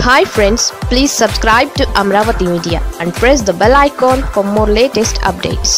hi friends please subscribe to Amaravati media and press the bell icon for more latest updates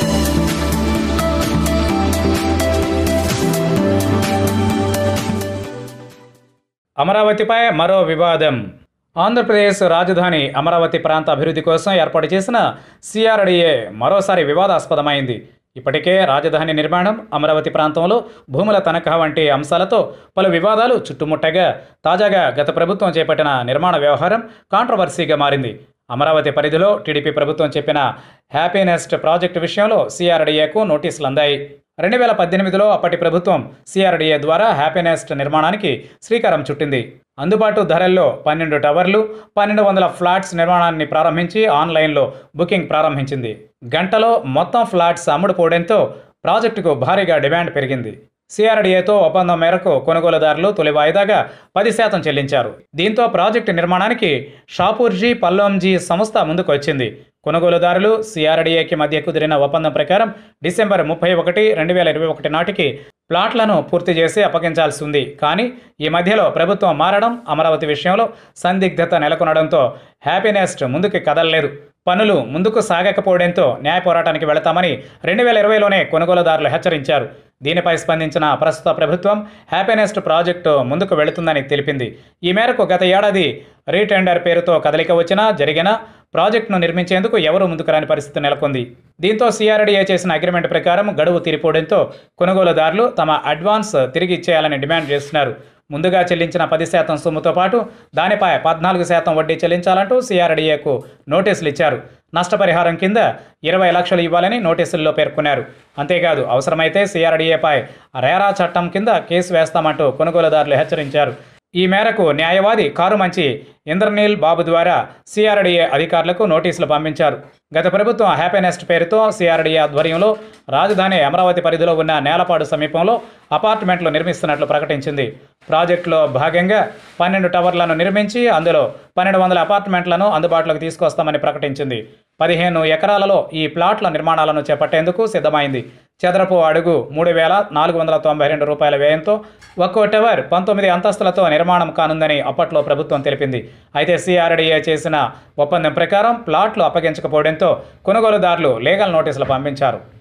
అమరావతిపై మరో వివాదం ఆంధ్రప్రదేశ్ రాజధాని అమరావతి ప్రాంత అభివృద్ధి కోసం ఏర్పాటు చేసిన సిఆర్డీఏ మరోసారి వివాదాస్పదమైంది ఇప్పటికే రాజధాని నిర్మాణం అమరావతి ప్రాంతంలో భూముల తనఖా వంటి అంశాలతో పలు వివాదాలు చుట్టుముట్టగా తాజాగా గత ప్రభుత్వం చేపట్టిన నిర్మాణ వ్యవహారం కాంట్రవర్సీగా మారింది అమరావతి పరిధిలో టీడీపీ ప్రభుత్వం చెప్పిన హ్యాపీనెస్ట్ ప్రాజెక్టు విషయంలో సిఆర్డీఏకు నోటీసులు అందాయి రెండు వేల పద్దెనిమిదిలో అప్పటి ప్రభుత్వం సిఆర్డీఏ ద్వారా హ్యాపీనెస్ట్ నిర్మాణానికి శ్రీకారం చుట్టింది అందుబాటు ధరల్లో పన్నెండు టవర్లు పన్నెండు వందల ఫ్లాట్స్ నిర్మాణాన్ని ప్రారంభించి ఆన్లైన్లో బుకింగ్ ప్రారంభించింది గంటలో మొత్తం ఫ్లాట్స్ అమ్ముడుపోవడంతో ప్రాజెక్టుకు భారీగా డిమాండ్ పెరిగింది సిఆర్డీఏతో ఒప్పందం మేరకు కొనుగోలుదారులు తొలి వాయిదాగా పది శాతం చెల్లించారు దీంతో ప్రాజెక్టు నిర్మాణానికి షాపూర్జీ పల్లోంజీ సంస్థ ముందుకు వచ్చింది కొనుగోలుదారులు సిఆర్డీఏకి మధ్య కుదిరిన ఒప్పందం ప్రకారం డిసెంబర్ ముప్పై ఒకటి రెండు వేల ఇరవై ఒకటి నాటికి ప్లాట్లను పూర్తి చేసి అప్పగించాల్సి ఉంది కానీ ఈ మధ్యలో ప్రభుత్వం మారడం అమరావతి విషయంలో సందిగ్ధత నెలకొనడంతో హ్యాపీనెస్ట్ ముందుకు కదలలేదు పనులు ముందుకు సాగకపోవడంతో న్యాయ పోరాటానికి వెళతామని రెండు వేల ఇరవైలోనే కొనుగోలుదారులు హెచ్చరించారు దీనిపై స్పందించిన ప్రస్తుత ప్రభుత్వం హ్యాపీనెస్ట్ ప్రాజెక్టు ముందుకు వెళుతుందని తెలిపింది ఈ మేరకు గత ఏడాది రీటెండర్ పేరుతో కదలిక వచ్చినా జరిగిన ప్రాజెక్టును నిర్మించేందుకు ఎవరూ ముందుకు రాని పరిస్థితి నెలకొంది దీంతో సిఆర్డీఏ చేసిన అగ్రిమెంట్ ప్రకారం గడువు తీరిపోవడంతో కొనుగోలుదారులు తమ అడ్వాన్స్ తిరిగి ఇచ్చేయాలని డిమాండ్ చేస్తున్నారు ముందుగా చెల్లించిన పది శాతం సొమ్ముతో పాటు దానిపై పద్నాలుగు శాతం వడ్డీ చెల్లించాలంటూ సిఆర్డీఏకు నోటీసులు ఇచ్చారు నష్టపరిహారం కింద ఇరవై లక్షలు ఇవ్వాలని నోటీసుల్లో పేర్కొన్నారు అంతేకాదు అవసరమైతే సిఆర్డీఏపై రేరా చట్టం కింద కేసు వేస్తామంటూ కొనుగోలుదారులు హెచ్చరించారు ఈ మేరకు న్యాయవాది కారుమంచి ఇంద్రనీల్ బాబు ద్వారా సిఆర్డీఏ అధికారులకు నోటీసులు పంపించారు గత ప్రభుత్వం హ్యాపీనెస్ట్ పేరుతో సిఆర్డీఏ ఆధ్వర్యంలో రాజధాని అమరావతి పరిధిలో ఉన్న నేలపాడు సమీపంలో అపార్ట్మెంట్లు నిర్మిస్తున్నట్లు ప్రకటించింది ప్రాజెక్టులో భాగంగా పన్నెండు టవర్లను నిర్మించి అందులో పన్నెండు వందల అపార్ట్మెంట్లను అందుబాటులోకి తీసుకొస్తామని ప్రకటించింది పదిహేను ఎకరాలలో ఈ ప్లాట్ల నిర్మాణాలను చేపట్టేందుకు సిద్ధమైంది చదరపు అడుగు మూడు వేల నాలుగు వందల తొంభై రెండు రూపాయల వ్యయంతో ఒక్కో టవర్ పంతొమ్మిది అంతస్తులతో నిర్మాణం కానుందని అప్పట్లో ప్రభుత్వం తెలిపింది అయితే సిఆర్డీఏ చేసిన ఒప్పందం ప్రకారం ప్లాట్లు అప్పగించకపోవడంతో కొనుగోలుదారులు లీగల్ నోటీసులు పంపించారు